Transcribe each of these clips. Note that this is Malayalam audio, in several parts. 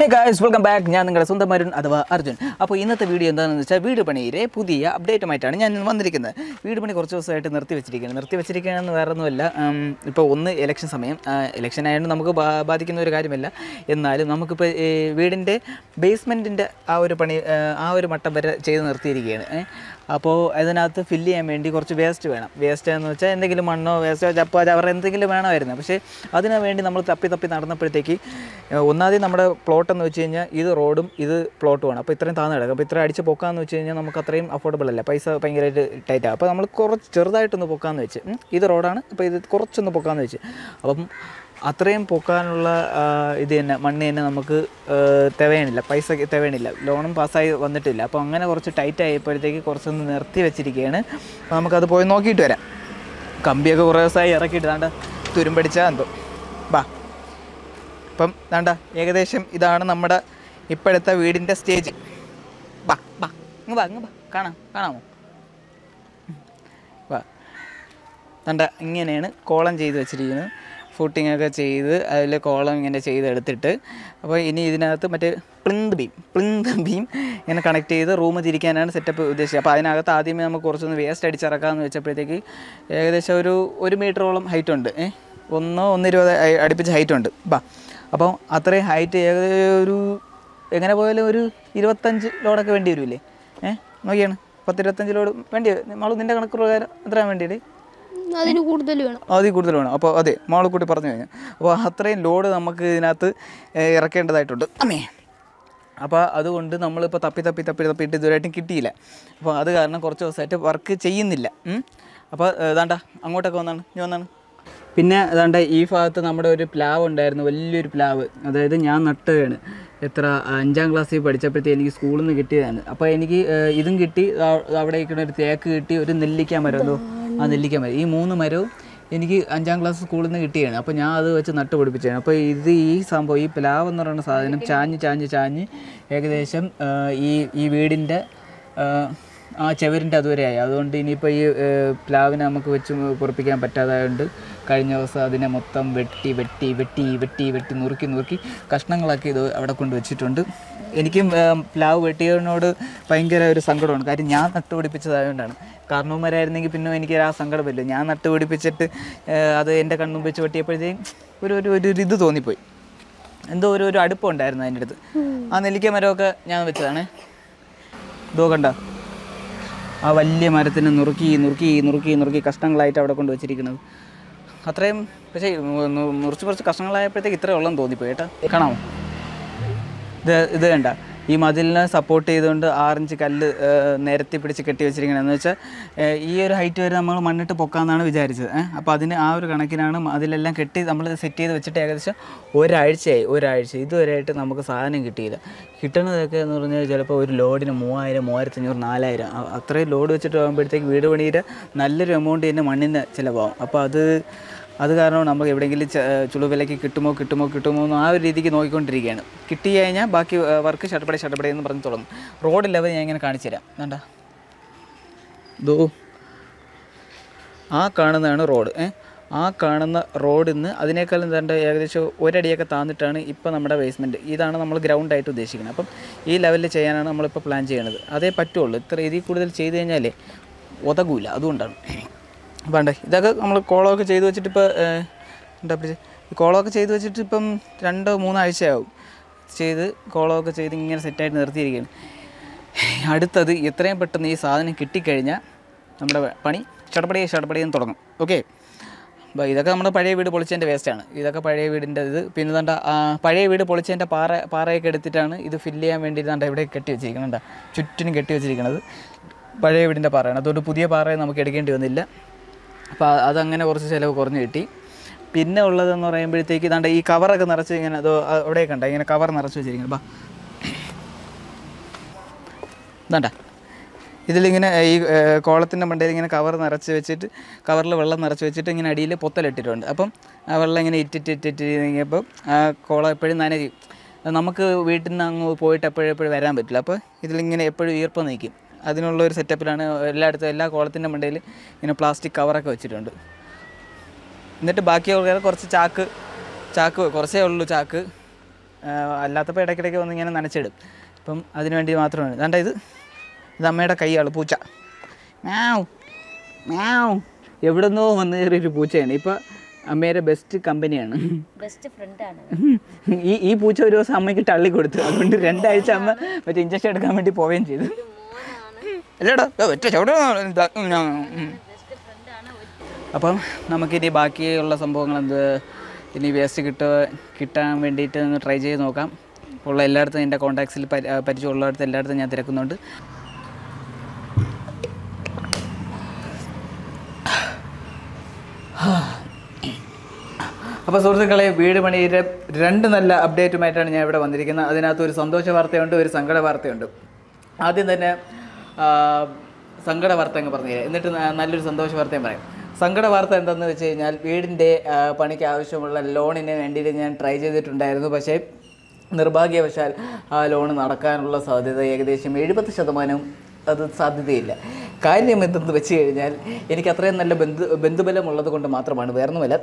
ഹേ ഗായ്സ് വെൽക്കം ബാക്ക് ഞാൻ നിങ്ങളുടെ സ്വന്തം അരുൺ അഥവാ അർജുൻ അപ്പോൾ ഇന്നത്തെ വീഡിയോ എന്താണെന്ന് വെച്ചാൽ വീട് പണിയിലെ പുതിയ അപ്ഡേറ്റുമായിട്ടാണ് ഞാൻ ഇന്ന് വന്നിരിക്കുന്നത് വീട് പണി കുറച്ച് ദിവസമായിട്ട് നിർത്തി വെച്ചിരിക്കുകയാണ് നിർത്തി വെച്ചിരിക്കുകയാണെന്ന് വേറെ ഒന്നുമല്ല ഇപ്പോൾ ഒന്ന് ഇലക്ഷൻ സമയം ഇലക്ഷൻ ആയതുകൊണ്ട് നമുക്ക് ബാ- ബാധിക്കുന്ന ഒരു കാര്യമല്ല എന്നാലും നമുക്കിപ്പോൾ ഈ വീടിൻ്റെ ബേസ്മെൻറ്റിൻ്റെ ആ ഒരു പണി ആ, ആ ഒരു മട്ടം വരെ ചെയ്ത് നിർത്തിയിരിക്കുകയാണ് ഏ. അപ്പോൾ അതിനകത്ത് ഫില്ല് ചെയ്യാൻ വേണ്ടി കുറച്ച് വേസ്റ്റ് വേണം വേസ്റ്റ് എന്ന് വെച്ചാൽ എന്തെങ്കിലും മണ്ണോ വേസ്റ്റോ ചപ്പോ ചവറ എന്തെങ്കിലും വേണമായിരുന്നു പക്ഷേ അതിനു വേണ്ടി നമ്മൾ തപ്പി തപ്പി നടന്നപ്പോഴത്തേക്ക് ഏഹ്, ഒന്നാമത് നമ്മുടെ പ്ലോട്ട് എന്ന് വെച്ച് കഴിഞ്ഞാൽ ഇത് റോഡും ഇത് പ്ലോട്ടുമാണ് അപ്പോൾ ഇത്രയും താന്ന് കിടക്കും അപ്പോൾ ഇത്ര അടിച്ച് പൊക്കാന്ന് വെച്ച് കഴിഞ്ഞാൽ നമുക്ക് അത്രയും അഫോർഡബിൾ അല്ല പൈസ ഭയങ്കരമായിട്ട് ടൈറ്റാണ് അപ്പോൾ നമ്മൾ കുറച്ച് ചെറുതായിട്ടൊന്ന് പൊക്കാന്ന് വെച്ച് ഉം, ഇത് റോഡാണ് അപ്പോൾ ഇത് കുറച്ചൊന്ന് പൊക്കാന്ന് വെച്ച് അപ്പം അത്രയും പൊക്കാനുള്ള ആ, ഇത് തന്നെ മണ്ണ് തന്നെ നമുക്ക് തികയണില്ല പൈസ തികയണില്ല ലോണും പാസ്സായി വന്നിട്ടില്ല അപ്പോൾ അങ്ങനെ കുറച്ച് ടൈറ്റ് ആയപ്പോഴത്തേക്ക് കുറച്ചൊന്ന് നിർത്തി വെച്ചിരിക്കുകയാണ് അപ്പോൾ നമുക്കത് പോയി നോക്കിയിട്ട് വരാം കമ്പിയൊക്കെ കുറേ ദിവസമായി ഇറക്കിയിട്ട് ദാണ്ട തുരുമ്പടിച്ചാൽ എന്തോ ബാ അപ്പം ദാണ്ട ഏകദേശം ഇതാണ് നമ്മുടെ ഇപ്പോഴത്തെ വീടിൻ്റെ സ്റ്റേജ് ബാ ബാ ഇങ്ങ് ബാ ഇങ്ങ് ബാ കാണാം കാണാമോ ഉം. വാ ദാണ്ട ഇങ്ങനെയാണ് കോളം ചെയ്ത് വെച്ചിരിക്കുന്നത് ഫൂട്ടിംഗ് ഒക്കെ ചെയ്ത് അതിൽ കോളം ഇങ്ങനെ ചെയ്തെടുത്തിട്ട് അപ്പോൾ ഇനി ഇതിനകത്ത് മറ്റേ പ്ലിന്ത് ബീം പ്ലിന്ത് ബീം ഇങ്ങനെ കണക്ട് ചെയ്ത് റൂം തിരിക്കാനാണ് സെറ്റപ്പ് ഉദ്ദേശിച്ചത് അപ്പോൾ അതിനകത്ത് ആദ്യമേ നമുക്ക് കുറച്ചൊന്ന് വേസ്റ്റ് അടിച്ചിറക്കാമെന്ന് വെച്ചപ്പോഴത്തേക്ക് ഏകദേശം ഒരു ഒരു മീറ്ററോളം ഹൈറ്റ് ഉണ്ട് ഏ ഒന്നോ ഒന്നിരുപത് അ- അടുപ്പിച്ച് ഹൈറ്റ് ഉണ്ട് ബാ അപ്പോൾ അത്രയും ഹൈറ്റ് ഏകദേശം ഒരു എങ്ങനെ പോയാലും ഒരു ഇരുപത്തഞ്ച് ലോഡൊക്കെ വേണ്ടി വരില്ലേ ഏഹ് നോക്കിയാണ് പത്തിരുപത്തഞ്ച് ലോഡ് വേണ്ടി നമ്മൾ നിൻ്റെ കണക്ക് പ്രകാരം എത്രയാണ് വേണ്ടിയിട്ട് അതിന് കൂടുതൽ വേണം അതിൽ കൂടുതൽ വേണം അപ്പോൾ അതെ മോളെ കൂട്ടി പറഞ്ഞു കഴിഞ്ഞാൽ അപ്പോൾ അത്രയും ലോഡ് നമുക്ക് ഇതിനകത്ത് ഏഹ്, ഇറക്കേണ്ടതായിട്ടുണ്ട് അമ്മേ അപ്പോൾ അതുകൊണ്ട് നമ്മളിപ്പോൾ തപ്പി തപ്പി തപ്പി തപ്പിയിട്ട് ഇതുവരെയായിട്ടും കിട്ടിയില്ല അപ്പോൾ അത് കാരണം കുറച്ച് ദിവസമായിട്ട് വർക്ക് ചെയ്യുന്നില്ല ഉം. അപ്പോൾ ഏതാണ്ട അങ്ങോട്ടൊക്കെ വന്നാണ് ഇനി വന്നാണ് പിന്നെ ഏതാണ്ട് ഈ ഭാഗത്ത് നമ്മുടെ ഒരു പ്ലാവ് ഉണ്ടായിരുന്നു വലിയൊരു പ്ലാവ് അതായത് ഞാൻ നട്ടതാണ് എത്ര അഞ്ചാം ക്ലാസ്സിൽ പഠിച്ചപ്പോഴത്തേ എനിക്ക് സ്കൂളിൽ നിന്ന് കിട്ടിയതാണ് അപ്പോൾ എനിക്ക് ഏഹ്, ഇതും കിട്ടി ആ- അവിടെ ഇരിക്കുന്ന ഒരു തേക്ക് കിട്ടി ഒരു നെല്ലിക്ക മരം എന്തോ ആ നെല്ലിക്ക മരം ഈ മൂന്ന് മരവും എനിക്ക് അഞ്ചാം ക്ലാസ് സ്കൂളിൽ നിന്ന് കിട്ടിയാണ് അപ്പോൾ ഞാൻ അത് വെച്ച് നട്ട് പിടിപ്പിച്ചതാണ് അപ്പോൾ ഇത് ഈ സംഭവം ഈ പ്ലാവ് എന്ന് പറയുന്ന സാധനം ചാഞ്ഞ് ചാഞ്ഞ് ചാഞ്ഞ് ഏകദേശം ആ, ഈ ഈ വീടിൻ്റെ ആ, ആ ചെവരിൻ്റെ അതുവരെയായി അതുകൊണ്ട് ഇനിയിപ്പോൾ ഈ ഏ, പ്ലാവിനെ നമുക്ക് വെച്ച് പൊറപ്പിക്കാൻ പറ്റാതായതുകൊണ്ട് കഴിഞ്ഞ ദിവസം അതിനെ മൊത്തം വെട്ടി വെട്ടി വെട്ടി വെട്ടി വെട്ടി നുറുക്കി നുറുക്കി കഷ്ണങ്ങളാക്കി ഇത് അവിടെ കൊണ്ട് വെച്ചിട്ടുണ്ട് എനിക്കും ഏ, പ്ലാവ് വെട്ടിയതിനോട് ഭയങ്കര ഒരു സങ്കടമാണ് കാര്യം ഞാൻ നട്ടുപിടിപ്പിച്ചതായതുകൊണ്ടാണ് കാരണവന്മാരായിരുന്നെങ്കിൽ പിന്നെ എനിക്ക് ആ സങ്കടം വരില്ല ഞാൻ നട്ടുപിടിപ്പിച്ചിട്ട് ഏ, അത് എൻ്റെ കണ്ണും വെച്ച് വെട്ടിയപ്പോഴത്തേക്കും ഒരു ഒരു ഒരു ഇത് തോന്നിപ്പോയി എന്തോ ഒരു ഒരു അടുപ്പമുണ്ടായിരുന്നു അതിൻ്റെ അടുത്ത് ആ നെല്ലിക്ക മരമൊക്കെ ഞാൻ വെച്ചതാണ് ഇതോ കണ്ട ആ വലിയ മരത്തിന് നുറുക്കി നുറുക്കി നുറുക്കി നുറുക്കി കഷ്ണങ്ങളായിട്ട് അവിടെ കൊണ്ട് വെച്ചിരിക്കുന്നത് അത്രയും പക്ഷേ നു- നു- മുറിച്ച് മുറിച്ച് കഷ്ണങ്ങളായപ്പോഴത്തേക്ക് ഇത്രയും ഉള്ളെന്ന് തോന്നിപ്പോയി കേട്ടോ കാണാമോ ഇത് ഇത് കണ്ട ഈ മതിലിനെ സപ്പോർട്ട് ചെയ്തുകൊണ്ട് ആറിഞ്ച് കല്ല് ഏഹ്, നിരത്തി പിടിച്ച് കെട്ടി വെച്ചിരിക്കണമെന്ന് വെച്ചാൽ ഏഹ്, ഈ ഒരു ഹൈറ്റ് വരെ നമ്മൾ മണ്ണിട്ട് പൊക്കാമെന്നാണ് വിചാരിച്ചത് ഏഹ്. അപ്പോൾ അതിന് ആ ഒരു കണക്കിനാണ് അതിലെല്ലാം കെട്ടി നമ്മൾ സെറ്റ് ചെയ്ത് വെച്ചിട്ട് ഏകദേശം ഒരാഴ്ചയായി ഒരാഴ്ച ഇതുവരെയായിട്ട് നമുക്ക് സാധനം കിട്ടിയില്ല കിട്ടുന്നതൊക്കെ എന്ന് പറഞ്ഞാൽ ചിലപ്പോൾ ഒരു ലോഡിന് മൂവായിരം മൂവായിരത്തി അഞ്ഞൂറ് നാലായിരം അ- അത്രയും ലോഡ് വെച്ചിട്ട് ആകുമ്പോഴത്തേക്ക് വീട് പണിയുടെ നല്ലൊരു എമൗണ്ട് തന്നെ മണ്ണിന് ചിലവാകും അപ്പോൾ അത് അത് കാരണം നമുക്ക് എവിടെയെങ്കിലും ച- ചുളുവിലയ്ക്ക് കിട്ടുമോ കിട്ടുമോ കിട്ടുമോ എന്ന് ആ ഒരു രീതിക്ക് നോക്കിക്കൊണ്ടിരിക്കുകയാണ് കിട്ടി കഴിഞ്ഞാൽ ബാക്കി വർക്ക് ഷട്ടപ്പടി ഷട്ടപ്പടി എന്ന് പറഞ്ഞ് തുടങ്ങും റോഡ് ലെവൽ ഞാൻ ഇങ്ങനെ കാണിച്ചു തരാം വേണ്ട ദോ ആ കാണുന്നതാണ് റോഡ് ഏ ആ കാണുന്ന റോഡിൽ നിന്ന് അതിനേക്കാളും എന്താണ്ട് ഏകദേശം ഒരടിയൊക്കെ താന്നിട്ടാണ് ഇപ്പോൾ നമ്മുടെ ബേസ്മെൻറ്റ് ഇതാണ് നമ്മൾ ഗ്രൗണ്ടായിട്ട് ഉദ്ദേശിക്കുന്നത് അപ്പം ഈ ലെവലിൽ ചെയ്യാനാണ് നമ്മളിപ്പോൾ പ്ലാൻ ചെയ്യണത് അതേ പറ്റുള്ളൂ ഇത്ര ഇതിൽ കൂടുതൽ ചെയ്ത് കഴിഞ്ഞാലേ ഉതകൂല അതുകൊണ്ടാണ് വേണ്ടേ ഇതൊക്കെ നമ്മൾ കോളമൊക്കെ ചെയ്ത് വെച്ചിട്ട് ഇപ്പോൾ എന്താ പറയുക ഈ കോളമൊക്കെ ചെയ്ത് വെച്ചിട്ട് ഇപ്പം രണ്ടോ മൂന്നോ ആഴ്ചയാവും ചെയ്ത് കോളമൊക്കെ ചെയ്ത് ഇങ്ങനെ സെറ്റായിട്ട് നിർത്തിയിരിക്കുകയാണ് അടുത്തത് എത്രയും പെട്ടെന്ന് ഈ സാധനം കിട്ടിക്കഴിഞ്ഞാൽ നമ്മുടെ പണി ചടപടിയെ ചടപടിയെന്ന് തുടങ്ങും ഓക്കെ അപ്പോൾ ഇതൊക്കെ നമ്മുടെ പഴയ വീട് പൊളിച്ചതിൻ്റെ വേസ്റ്റാണ് ഇതൊക്കെ പഴയ വീടിൻ്റെ ഇത് പിന്നെ ദാണ്ട ആ പഴയ വീട് പൊളിച്ചതിൻ്റെ പാറ പാറയൊക്കെ എടുത്തിട്ടാണ് ഇത് ഫില്ല് ചെയ്യാൻ വേണ്ടി ദാണ്ട ഇവിടെ കെട്ടി വെച്ചിരിക്കുന്നുണ്ട് ചുറ്റിനും കെട്ടി വെച്ചിരിക്കുന്നത് പഴയ വീടിൻ്റെ പാറയാണ് അതുകൊണ്ട് പുതിയ പാറ നമുക്ക് എടുക്കേണ്ടി വന്നില്ല അപ്പോൾ ആ- അതങ്ങനെ കുറച്ച് ചിലവ് കുറഞ്ഞ് കിട്ടി പിന്നെ ഉള്ളതെന്ന് പറയുമ്പോഴത്തേക്ക് ദാണ്ട ഈ കവറൊക്കെ നിറച്ച് ഇങ്ങനെ അതോ അവിടെയൊക്കെ ഉണ്ട് ഇങ്ങനെ കവർ നിറച്ച് വെച്ചിരിക്കുന്നത് ബാ ഇതാണ്ട ഇതിലിങ്ങനെ ഈ കോളത്തിൻ്റെ മണ്ടയിൽ ഇങ്ങനെ കവർ നിറച്ച് വെച്ചിട്ട് കവറിൽ വെള്ളം നിറച്ച് വെച്ചിട്ട് ഇങ്ങനെ അടിയിൽ പൊത്തലിട്ടിട്ടുണ്ട് അപ്പം ആ വെള്ളം ഇങ്ങനെ ഇറ്റിട്ട് ഇറ്റിട്ട് കഴിഞ്ഞപ്പം ആ കോളം എപ്പോഴും നനയും അത് നമുക്ക് വീട്ടിൽ നിന്ന് അങ്ങ് പോയിട്ട് എപ്പോഴും എപ്പോഴും വരാൻ പറ്റില്ല അപ്പോൾ ഇതിലിങ്ങനെ എപ്പോഴും ഈർപ്പം നിൽക്കും അതിനുള്ള ഒരു സെറ്റപ്പിലാണ് എല്ലായിടത്തും എല്ലാ കോളത്തിൻ്റെ മണ്ടയിൽ ഇങ്ങനെ പ്ലാസ്റ്റിക് കവറൊക്കെ വെച്ചിട്ടുണ്ട് എന്നിട്ട് ബാക്കി ആൾക്കാർ കുറച്ച് ചാക്ക് ചാക്ക് കുറച്ചേ ഉള്ളൂ ചാക്ക് അല്ലാത്തപ്പോൾ ഇടയ്ക്കിടയ്ക്ക് വന്ന് ഇങ്ങനെ നനച്ചിടും അപ്പം അതിന് വേണ്ടി മാത്രമാണ് വേണ്ട ഇത് ഇത് അമ്മയുടെ കൈയാൾ പൂച്ച മ്യാവ് മ്യാവ് എവിടെ നിന്നോ വന്ന് കയറിയൊരു പൂച്ചയാണ് ഇപ്പോൾ അമ്മയുടെ ബെസ്റ്റ് കമ്പനിയാണ് ബെസ്റ്റ് ഫ്രണ്ടാണ് ഈ ഈ പൂച്ച ഒരു ദിവസം അമ്മയ്ക്ക് തള്ളി കൊടുത്തു അതുകൊണ്ട് രണ്ടാഴ്ച അമ്മ മറ്റേ ഇഞ്ചക്ഷൻ എടുക്കാൻ വേണ്ടി പോവുകയും ചെയ്തു അല്ലേടാ ഏ, ഒറ്റ ചവിട് ഇതാ, ഉം, ഞാൻ, ഉം. അപ്പം നമുക്കിനി ബാക്കിയുള്ള സംഭവങ്ങൾ എന്ത് ഇനി വേസ്റ്റ് കിട്ട കിട്ടാൻ വേണ്ടിയിട്ട് ഒന്ന് ട്രൈ ചെയ്ത് നോക്കാം ഉള്ള എല്ലായിടത്തും എൻ്റെ കോൺടാക്ട്സിൽ പരിചയമുള്ളിടത്ത് എല്ലായിടത്തും ഞാൻ തിരക്കുന്നുണ്ട് അപ്പോൾ സുഹൃത്തുക്കളെ വീട് പണിയുടെ രണ്ട് നല്ല അപ്ഡേറ്റുമായിട്ടാണ് ഞാൻ ഇവിടെ വന്നിരിക്കുന്നത് അതിനകത്ത് ഒരു സന്തോഷ വാർത്തയുണ്ട് ഒരു സങ്കട വാർത്തയുണ്ട് ആദ്യം തന്നെ ആ, സങ്കട വാർത്ത അങ്ങ് പറഞ്ഞുതരാം എന്നിട്ട് ന- നല്ലൊരു സന്തോഷ വാർത്തയും പറയാം സങ്കട വാർത്ത എന്താണെന്ന് വെച്ച് കഴിഞ്ഞാൽ വീടിൻ്റെ ആ, പണിക്ക് ആവശ്യമുള്ള ലോണിന് വേണ്ടിയിട്ട് ഞാൻ ട്രൈ ചെയ്തിട്ടുണ്ടായിരുന്നു പക്ഷേ നിർഭാഗ്യവശാൽ ആ ലോൺ നടക്കാനുള്ള സാധ്യത ഏകദേശം എഴുപത് ശതമാനം അത് സാധ്യതയില്ല കാര്യം എന്തെന്ന് വെച്ച് കഴിഞ്ഞാൽ എനിക്ക് അത്രയും നല്ല ബന്ധു ബന്ധുബലമുള്ളത് കൊണ്ട് മാത്രമാണ് വേറൊന്നുമല്ല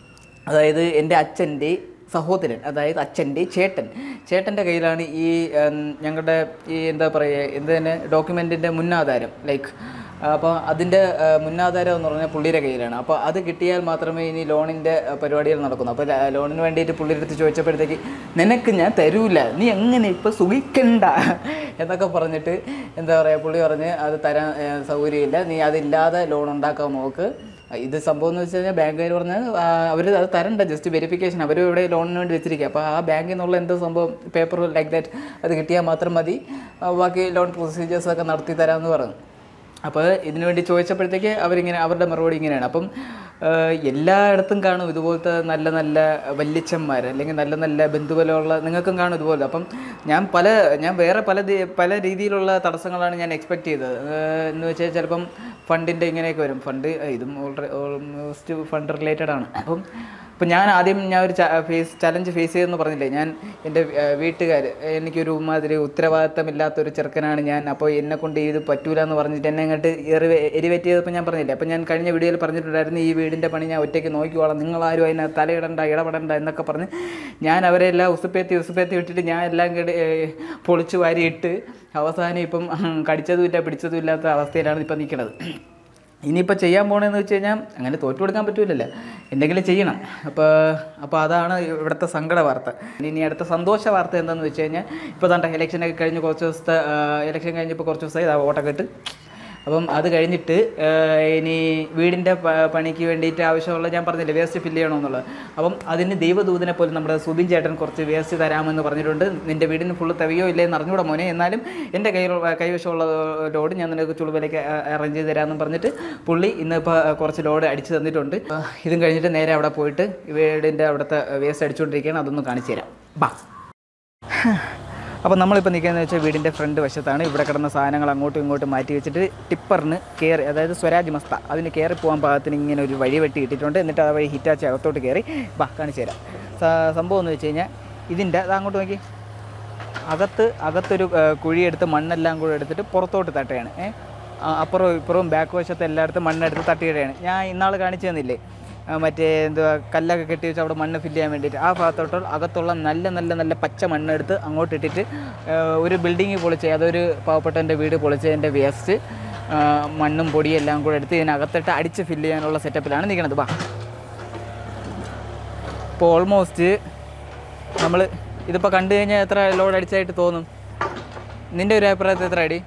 അതായത് എൻ്റെ അച്ഛൻ്റെ സഹോദരൻ അതായത് അച്ഛൻ്റെ ചേട്ടൻ ചേട്ടൻ്റെ കയ്യിലാണ് ഈ ഉം, ഞങ്ങളുടെ ഈ എന്താ പറയുക എന്ത് തന്നെ ഡോക്യുമെൻറ്റിൻ്റെ മുന്നാധാരം ലൈക്ക് അപ്പോൾ അതിൻ്റെ ആ, മുന്നാധാരം എന്ന് പറഞ്ഞാൽ പുള്ളിയുടെ കയ്യിലാണ് അപ്പോൾ അത് കിട്ടിയാൽ മാത്രമേ ഇനി ലോണിൻ്റെ ആ, പരിപാടികൾ നടക്കുന്നു അപ്പോൾ ല- ലോണിന് വേണ്ടിയിട്ട് പുള്ളിയുടെ അടുത്ത് ചോദിച്ചപ്പോഴത്തേക്ക് നിനക്ക് ഞാൻ തരൂല നീ എങ്ങനെ ഇപ്പോൾ സുഖിക്കണ്ട എന്നൊക്കെ പറഞ്ഞിട്ട് എന്താ പറയുക പുള്ളി പറഞ്ഞ് അത് തരാൻ ആ, സൗകര്യമില്ല നീ അതില്ലാതെ ലോൺ ഉണ്ടാക്കാൻ നോക്ക് ഇത് സംഭവം എന്ന് വെച്ച് കഴിഞ്ഞാൽ ബാങ്കുകാർ പറഞ്ഞാൽ അവർ അത് തരണ്ട ജസ്റ്റ് വെരിഫിക്കേഷൻ അവർ ഇവിടെ ലോണിന് വേണ്ടി വെച്ചിരിക്കുക അപ്പോൾ ആ ബാങ്കിൽ നിന്നുള്ള എന്തോ സംഭവം പേപ്പർ ലൈക്ക് ദാറ്റ് അത് കിട്ടിയാൽ മാത്രം മതി ആ, ബാക്കി ലോൺ പ്രൊസീജിയേഴ്സൊക്കെ നടത്തി തരാമെന്ന് പറഞ്ഞു അപ്പോൾ ഇതിനു വേണ്ടി ചോദിച്ചപ്പോഴത്തേക്ക് അവരിങ്ങനെ അവരുടെ മറുപടി ഇങ്ങനെയാണ് അപ്പം ആ, എല്ലായിടത്തും കാണും ഇതുപോലത്തെ നല്ല നല്ല വല്യച്ഛന്മാർ അല്ലെങ്കിൽ നല്ല നല്ല ബന്ധുബലമുള്ള നിങ്ങൾക്കും കാണും ഇതുപോലെ അപ്പം ഞാൻ പല ഞാൻ വേറെ പല ദി- പല രീതിയിലുള്ള തടസ്സങ്ങളാണ് ഞാൻ എക്സ്പെക്ട് ചെയ്തത് ആ, എന്ന് വെച്ചാൽ ചിലപ്പം ഫണ്ടിൻ്റെ ഇങ്ങനെയൊക്കെ വരും ഫണ്ട് ഇതും ഓൾമോസ്റ്റ് ഫണ്ട് റിലേറ്റഡ് ആണ് അപ്പം അപ്പം ഞാൻ ആദ്യം ഞാൻ ഒരു ഫേസ് ചലഞ്ച് ഫേസ് ചെയ്തെന്ന് പറഞ്ഞില്ലേ ഞാൻ എൻ്റെ വീട്ടുകാർ എനിക്കൊരു മാതിരി ഉത്തരവാദിത്തമില്ലാത്ത ഒരു ചെറുക്കനാണ് ഞാൻ അപ്പോൾ എന്നെ കൊണ്ട് ഇത് പറ്റൂല എന്ന് പറഞ്ഞിട്ട് എന്നെ അങ്ങോട്ട് എറി എരിവേറ്റ് ചെയ്തപ്പോൾ ഞാൻ പറഞ്ഞില്ലേ അപ്പോൾ ഞാൻ കഴിഞ്ഞ വീഡിയോയിൽ പറഞ്ഞിട്ടുണ്ടായിരുന്നു ഈ വീടിൻ്റെ പണി ഞാൻ ഒറ്റയ്ക്ക് നോക്കിക്കോളാം നിങ്ങളാരും അതിനകത്ത് തലയിടണ്ട ഇടപെടണ്ട എന്നൊക്കെ പറഞ്ഞ് ഞാൻ അവരെല്ലാം ഉസുപ്പേത്തി ഉസുപ്പേത്തി വിട്ടിട്ട് ഞാൻ എല്ലാം കേട് പൊളിച്ചു വാരിയിട്ട് അവസാനം ഇപ്പം കടിച്ചതുമില്ല പിടിച്ചതും ഇല്ലാത്ത അവസ്ഥയിലാണ് ഇപ്പം നിൽക്കുന്നത് ഇനിയിപ്പോൾ ചെയ്യാൻ പോകണമെന്ന് വെച്ച് കഴിഞ്ഞാൽ അങ്ങനെ തോറ്റു കൊടുക്കാൻ പറ്റൂലല്ലോ എന്തെങ്കിലും ചെയ്യണം അപ്പോൾ അപ്പോൾ അതാണ് ഇവിടുത്തെ സങ്കട വാർത്ത ഇനി അടുത്ത സന്തോഷ വാർത്ത എന്താണെന്ന് വെച്ച് കഴിഞ്ഞാൽ ഇപ്പോൾ തണ്ട ഇലക്ഷനൊക്കെ കഴിഞ്ഞ് കുറച്ച് ദിവസത്തെ ഇലക്ഷൻ കഴിഞ്ഞപ്പോൾ കുറച്ച് ദിവസമായി ഇതാ വോട്ടൊക്കെ ഇട്ട് അപ്പം അത് കഴിഞ്ഞിട്ട് ആ, ഇനി വീടിൻ്റെ പ- പണിക്ക് വേണ്ടിയിട്ട് ആവശ്യമുള്ള ഞാൻ പറഞ്ഞില്ലേ വേസ്റ്റ് ഫില്ല് ചെയ്യണമെന്നുള്ളത് അപ്പം അതിന് ദൈവദൂതനെ പോലും നമ്മുടെ സുബിൻ ചേട്ടൻ കുറച്ച് വേസ്റ്റ് തരാമെന്ന് പറഞ്ഞിട്ടുണ്ട് നിൻ്റെ വീടിന് ഫുള്ള് തവിയോ ഇല്ലേ എന്ന് അറിഞ്ഞൂടാ മോനെ എന്നാലും എൻ്റെ കയ്യിൽ കൈവശമുള്ള ലോഡ് ഞാൻ നിനക്ക് ചുളുവിലേക്ക് അറേഞ്ച് ചെയ്ത് തരാമെന്ന് പറഞ്ഞിട്ട് പുള്ളി ഇന്ന് ഇപ്പോൾ കുറച്ച് ലോഡ് അടിച്ച് തന്നിട്ടുണ്ട് ആ, ഇതും കഴിഞ്ഞിട്ട് നേരെ അവിടെ പോയിട്ട് വീടിൻ്റെ അവിടുത്തെ വേസ്റ്റ് അടിച്ചുകൊണ്ടിരിക്കുകയാണ് അതൊന്ന് കാണിച്ചു തരാം ബാ അപ്പോൾ നമ്മളിപ്പോൾ നിൽക്കുന്നത് വെച്ചാൽ വീടിൻ്റെ ഫ്രണ്ട് വശത്താണ് ഇവിടെ കിടന്ന സാധനങ്ങൾ അങ്ങോട്ടും ഇങ്ങോട്ടും മാറ്റി വെച്ചിട്ട് ടിപ്പറിന് കയറി അതായത് സ്വരാജ് മസ്ത അതിന് കയറി പോകാൻ പാകത്തിന് ഇങ്ങനെ ഒരു വഴി വെട്ടി ഇട്ടിട്ടുണ്ട് എന്നിട്ട് ആ വഴി ഹിറ്റാച്ച് അകത്തോട്ട് കയറി വാ കാണിച്ചു തരാം സ- സംഭവം എന്ന് വെച്ച് കഴിഞ്ഞാൽ ഇതിൻ്റെ അത് അങ്ങോട്ട് നോക്കി അകത്ത് അകത്തൊരു ആ, കുഴിയെടുത്ത് മണ്ണെല്ലാം കൂടെ എടുത്തിട്ട് പുറത്തോട്ട് തട്ടുകയാണ് ഏ ആ, അപ്പുറവും ഇപ്പുറവും ബാക്ക് വശത്ത് എല്ലായിടത്തും മണ്ണെടുത്ത് തട്ടിയിടുകയാണ് ഞാൻ ഇന്നാൾ കാണിച്ചു തന്നില്ലേ ആ, മറ്റേ എന്തുവാ കല്ലൊക്കെ കെട്ടി വെച്ച് അവിടെ മണ്ണ് ഫില്ല് ചെയ്യാൻ വേണ്ടിയിട്ട് ആ ഭാഗത്തോട്ട് അകത്തുള്ള നല്ല നല്ല നല്ല പച്ച മണ്ണെടുത്ത് അങ്ങോട്ട് ഇട്ടിട്ട് ആ, ഒരു ബിൽഡിങ് പൊളിച്ച് അതൊരു പാവപ്പെട്ടൻ്റെ വീട് പൊളിച്ചതിൻ്റെ വേസ്റ്റ് മണ്ണും പൊടിയും എല്ലാം കൂടെ എടുത്ത് ഇതിനകത്തിട്ട് അടിച്ച് ഫില്ല് ചെയ്യാനുള്ള സെറ്റപ്പിലാണ് നിൽക്കുന്നത് ബാ ഇപ്പോൾ ഓൾമോസ്റ്റ് നമ്മൾ ഇതിപ്പോൾ കണ്ടു കഴിഞ്ഞാൽ എത്ര ലോഡ് അടിച്ചായിട്ട് തോന്നും നിൻ്റെ ഒരു അഭിപ്രായത്തിൽ എത്ര അടി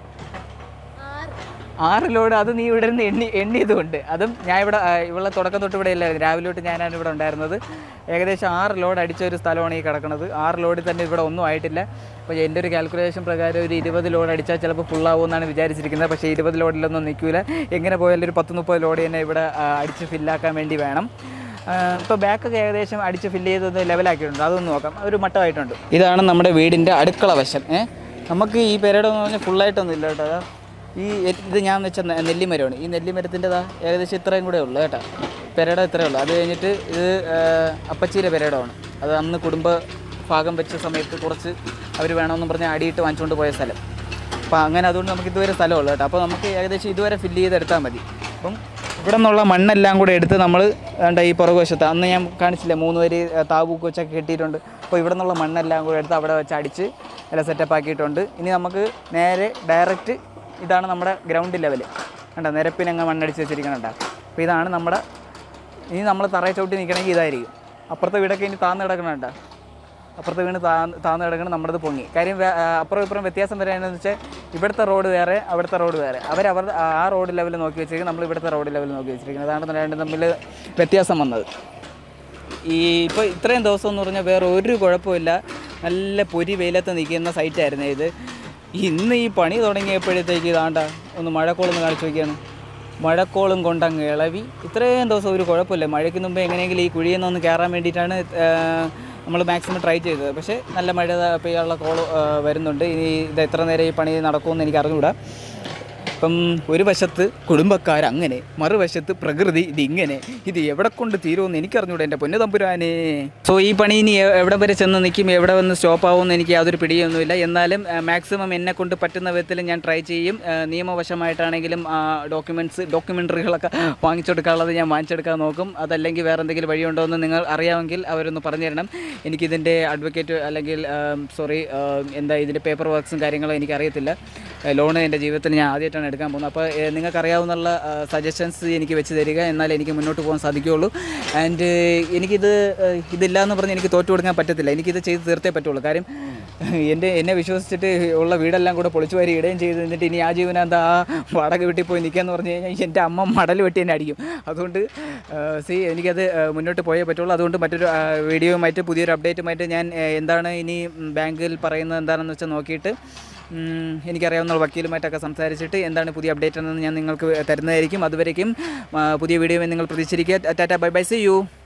ആറ് ലോഡ് അത് നീ ഇവിടെ നിന്ന് എണ്ണി എണ്ണിയതുകൊണ്ട് അതും ഞാൻ ഇവിടെ ആ, ഇവിടെ തുടക്കം തൊട്ട് ഇവിടെ ഇല്ലായിരുന്നു രാവിലെ തൊട്ട് ഞാനാണ് ഇവിടെ ഉണ്ടായിരുന്നത് ഏകദേശം ആറ് ലോഡ് അടിച്ച ഒരു സ്ഥലമാണ് ഈ കിടക്കുന്നത് ആറ് ലോഡിൽ തന്നെ ഇവിടെ ഒന്നും ആയിട്ടില്ല അപ്പോൾ എൻ്റെ ഒരു കാൽക്കുലേഷൻ പ്രകാരം ഒരു ഇരുപത് ലോഡ് അടിച്ചാൽ ചിലപ്പോൾ ഫുള്ളാവുമെന്നാണ് വിചാരിച്ചിരിക്കുന്നത് പക്ഷേ ഇരുപത് ലോഡിലൊന്നും നിൽക്കില്ല എങ്ങനെ പോയാലും ഒരു പത്ത് മുപ്പത് ലോഡ് തന്നെ ഇവിടെ ആ, അടിച്ച് ഫില്ലാക്കാൻ വേണ്ടി വേണം ഇപ്പോൾ ബാക്കൊക്കെ ഏകദേശം അടിച്ച് ഫില്ല് ചെയ്തത് ലെവലാക്കിയിട്ടുണ്ട് അതൊന്ന് നോക്കാം ഒരു മട്ടമായിട്ടുണ്ട് ഇതാണ് നമ്മുടെ വീടിൻ്റെ അടുക്കള വശം ഏ നമുക്ക് ഈ പെരയുടെ എന്ന് പറഞ്ഞാൽ ഫുള്ളായിട്ടൊന്നും ഇല്ല കേട്ടോ അതാ ഈ എ- ഇത് ഞാൻ വെച്ച നെ- നെല്ലിമരമാണ് ഈ നെല്ലിമരത്തിൻ്റെതാ ഏകദേശം ഇത്രയും കൂടെ ഉള്ളൂ കേട്ടോ പെരയുടെ ഇത്രയേ ഉള്ളൂ അത് കഴിഞ്ഞിട്ട് ഇത് ആ, അപ്പച്ചീരെ പെരടമാണ് അത് അന്ന് കുടുംബ ഭാഗം വെച്ച സമയത്ത് കുറച്ച് അവർ വേണമെന്ന് പറഞ്ഞ് അടിയിട്ട് വാങ്ങിച്ചുകൊണ്ട് പോയ സ്ഥലം അപ്പോൾ അങ്ങനെ അതുകൊണ്ട് നമുക്ക് ഇതുവരെ സ്ഥലമുള്ളൂ കേട്ടോ അപ്പോൾ നമുക്ക് ഏകദേശം ഇതുവരെ ഫില്ല് ചെയ്തെടുത്താൽ മതി അപ്പം ഇവിടെ നിന്നുള്ള മണ്ണെല്ലാം കൂടെ എടുത്ത് നമ്മൾ വേണ്ട ഈ പുറകു വശത്ത് അന്ന് ഞാൻ കാണിച്ചില്ല മൂന്ന് വരി ആ, താവൂക്ക് വെച്ചൊക്കെ കെട്ടിയിട്ടുണ്ട് അപ്പോൾ ഇവിടെ നിന്നുള്ള മണ്ണെല്ലാം കൂടെ എടുത്ത് അവിടെ വെച്ച് അടിച്ച് എല്ലാം സെറ്റപ്പ് ആക്കിയിട്ടുണ്ട് ഇനി നമുക്ക് നേരെ ഡയറക്റ്റ് ഇതാണ് നമ്മുടെ ഗ്രൗണ്ട് ലെവൽ കണ്ടോ നിരപ്പിനങ്ങ് മണ്ണടിച്ച് വെച്ചിരിക്കണം കേട്ടോ അപ്പോൾ ഇതാണ് നമ്മുടെ ഇനി നമ്മൾ തറയെ ചവിട്ടി നിൽക്കണമെങ്കിൽ ഇതായിരിക്കും അപ്പുറത്തെ വീടൊക്കെ ഇനി താന്ന് കിടക്കണം കേട്ടോ അപ്പുറത്ത് വീണ് താ താന്ന് കിടക്കണം നമ്മുടേത് പൊങ്ങി കാര്യം വേ- ആ, അപ്പുറം ഇപ്പുറം വ്യത്യാസം വരാനെന്ന് വെച്ചാൽ ഇവിടുത്തെ റോഡ് വേറെ അവിടുത്തെ റോഡ് വേറെ അവർ അവർ ആ റോഡ് ലെവൽ നോക്കി വെച്ചിരിക്കുന്നത് നമ്മൾ ഇവിടുത്തെ റോഡ് ലെവൽ നോക്കി വെച്ചിരിക്കുന്നത് അതാണ് രണ്ടും തമ്മിൽ വ്യത്യാസം വന്നത് ഈ ഇപ്പോൾ ഇത്രയും ദിവസം എന്ന് പറഞ്ഞാൽ വേറെ ഒരു കുഴപ്പമില്ല നല്ല പൊരി വെയിലത്ത് നിൽക്കുന്ന സൈറ്റായിരുന്നു ഇത് ഇന്ന് ഈ പണി തുടങ്ങിയപ്പോഴത്തേക്ക് ഇതാണ്ട ഒന്ന് മഴക്കോളൊന്ന് കാണിച്ചു നോക്കിയാണ് മഴക്കോളും കൊണ്ടങ്ങ് ഇളവി ഇത്രയും ദിവസം ഒരു കുഴപ്പമില്ല മഴയ്ക്ക് മുമ്പ് എങ്ങനെയെങ്കിലും ഈ കുഴിയിൽ നിന്ന് ഒന്ന് കയറാൻ വേണ്ടിയിട്ടാണ് നമ്മൾ മാക്സിമം ട്രൈ ചെയ്തത് പക്ഷേ നല്ല മഴ ദാ പെയ്യാനുള്ള കോൾ വരുന്നുണ്ട് ഇനി ഇത് എത്ര നേരം ഈ പണി നടക്കുമെന്ന് എനിക്ക് അറിഞ്ഞുകൂടാ ഇപ്പം ഒരു വശത്ത് കുടുംബക്കാർ അങ്ങനെ മറുവശത്ത് പ്രകൃതി ഇതിങ്ങനെ ഇത് എവിടെ കൊണ്ട് തീരുമെന്ന് എനിക്കറിഞ്ഞൂടെ എൻ്റെ പൊന്നു തമ്പുരാനെ സോ ഈ പണി ഇനി എ- എവിടെ വരെ ചെന്ന് നിൽക്കും എവിടെ വന്ന് സ്റ്റോപ്പ് ആവുമെന്ന് എനിക്ക് യാതൊരു പിടിയൊന്നുമില്ല എന്നാലും മാക്സിമം എന്നെ കൊണ്ട് പറ്റുന്ന വിധത്തിൽ ഞാൻ ട്രൈ ചെയ്യും ആ, നിയമവശമായിട്ടാണെങ്കിലും ഡോക്യുമെൻറ്റ്സ് ഡോക്യുമെൻ്ററികളൊക്കെ വാങ്ങിച്ചെടുക്കാനുള്ളത് ഞാൻ വാങ്ങിച്ചെടുക്കാൻ നോക്കും അതല്ലെങ്കിൽ വേറെ എന്തെങ്കിലും വഴിയുണ്ടോ എന്ന് നിങ്ങൾ അറിയാമെങ്കിൽ അവരൊന്ന് പറഞ്ഞു തരണം എനിക്കിതിൻ്റെ അഡ്വക്കേറ്റ് അല്ലെങ്കിൽ സോറി എന്താ ഇതിൻ്റെ പേപ്പർ വർക്ക്സും കാര്യങ്ങളും എനിക്കറിയത്തില്ല ലോൺ എൻ്റെ ജീവിതത്തിൽ ഞാൻ ആദ്യമായിട്ടാണ് എടുക്കാൻ പോകുന്നത് അപ്പോൾ ഏഹ്, നിങ്ങൾക്കറിയാവുന്ന സജഷൻസ് എനിക്ക് വെച്ച് തരിക എന്നാൽ എനിക്ക് മുന്നോട്ട് പോകാൻ സാധിക്കുകയുള്ളൂ ആൻഡ് എനിക്കിത് ഏഹ്, ഇതില്ല എന്ന് പറഞ്ഞ് എനിക്ക് തോറ്റു കൊടുക്കാൻ പറ്റത്തില്ല എനിക്കിത് ചെയ്ത് തീർത്തേ പറ്റുള്ളൂ കാര്യം എൻ്റെ എന്നെ വിശ്വസിച്ചിട്ട് ഉള്ള വീടെല്ലാം കൂടെ പൊളിച്ചു വാരി ഇടുകയും ചെയ്ത് എന്നിട്ട് ഇനി ആ ജീവനെന്താ ആ വാടക വീട്ടിൽ പോയി നിൽക്കാന്ന് പറഞ്ഞു കഴിഞ്ഞാൽ എൻ്റെ അമ്മ മടൽ വെട്ടി എന്നെ അടിക്കും അതുകൊണ്ട് സി എനിക്കത് ഏഹ്, മുന്നോട്ട് പോയേ പറ്റുള്ളൂ അതുകൊണ്ട് മറ്റൊരു ആ, വീഡിയോയുമായിട്ട് പുതിയൊരു അപ്ഡേറ്റുമായിട്ട് ഞാൻ ഏഹ്, എന്താണ് ഇനി ബാങ്കിൽ പറയുന്നത് എന്താണെന്ന് വെച്ചാൽ നോക്കിയിട്ട് ഉം, എനിക്കറിയാവുന്ന വക്കീലുമായിട്ടൊക്കെ സംസാരിച്ചിട്ട് എന്താണ് പുതിയ അപ്ഡേറ്റ് എന്ന് ഞാൻ നിങ്ങൾക്ക് തരുന്നതായിരിക്കും അതുവരേക്കും ആ, പുതിയ വീഡിയോ നിങ്ങൾ പ്രതീക്ഷിച്ചിരിക്കുക tata bye bye see U